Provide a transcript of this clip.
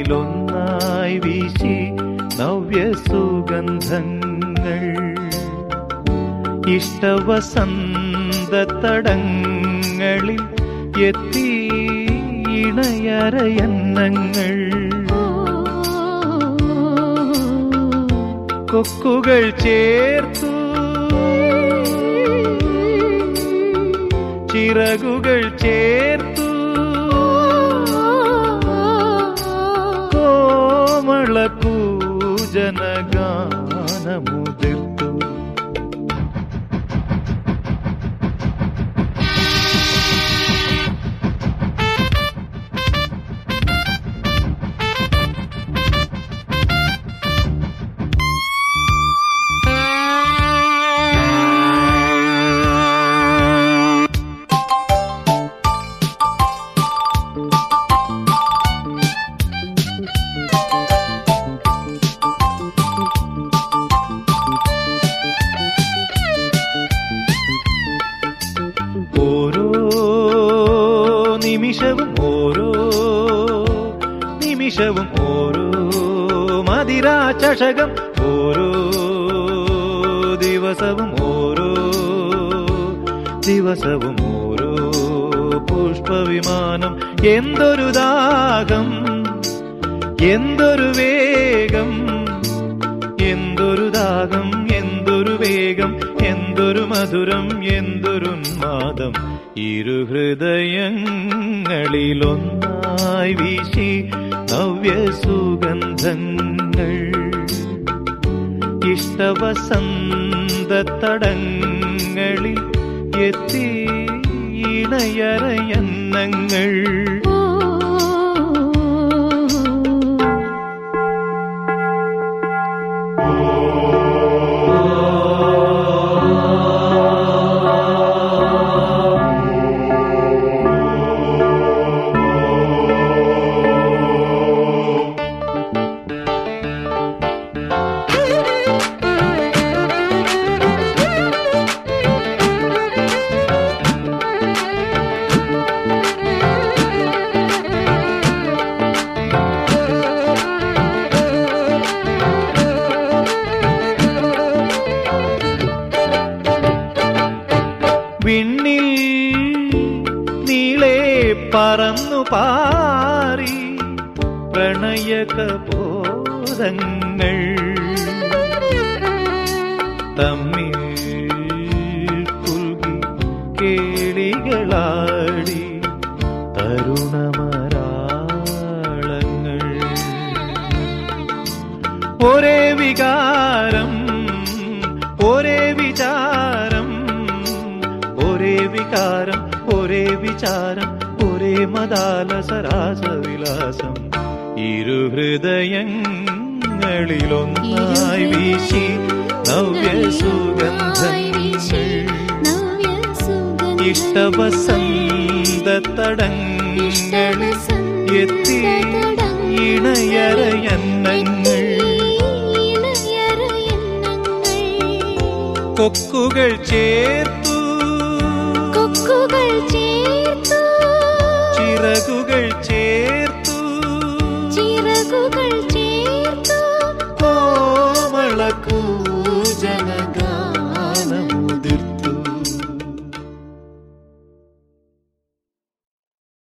ഇഷ്ടവസന്തങ്ങളിലൊന്നായി വീശി നവ്യസുഗന്ധങ്ങൾ ഇഷ്ടവസന്തത്തടങ്ങളിൽ എത്തി ഇണയരയന്നങ്ങൾ കൊക്കുകൾ ചേർത്തു ചിറകുകൾ ചേർത്തു കോമള കൂജന ഗാനമുതിർത്തു ഓരോ നിമിഷവും ഓരോ നിമിഷവും ഓരോ മതിരാ ചഷകം ഓരോ ദിവസവും ഓരോ ദിവസവും ഓരോ പുഷ്പവിമാനം എന്തൊരു ദാഹം എന്തൊരു വേഗം എന്തൊരു ദാഹം എന്തൊരു വേഗം എന്തൊരു മധുരം എന്തൊരുന്മാദം ഇരുഹൃദയങ്ങളിലൊന്നായി വീശി നവ്യസുഗന്ധങ്ങൾ ഇഷ്ടവസന്തത്തടങ്ങളിൽ എത്തി ഇണയരയന്നങ്ങൾ വിണ്ണിൽ നീളെ പറന്നു പാറി പ്രണയകബോധങ്ങൾ തമ്മിൽ കുൽകി കേളികളാടി തരുണമരാളങ്ങൾ ഒരേ വികാരം ഒരേ വിചാരം ഒരേ വികാരം ഒരേ വിചാരം ഒരേ മദാലസരാസവിലാസം ഇരുഹൃദയങ്ങളിലൊന്നായി വീശി നവ്യസുഗന്ധങ്ങൾ ഇഷ്ടവസന്തത്തടങ്ങളിൽ എത്തി ഇണയറയന്നങ്ങൾ കൊക്കുകൾ ചേർത്തു കൊക്കുകൾ ചേർത്തു ചിറകുകൾ ചേർത്തു ചിറകുകൾ ചേർത്തു കോമളക്കൂ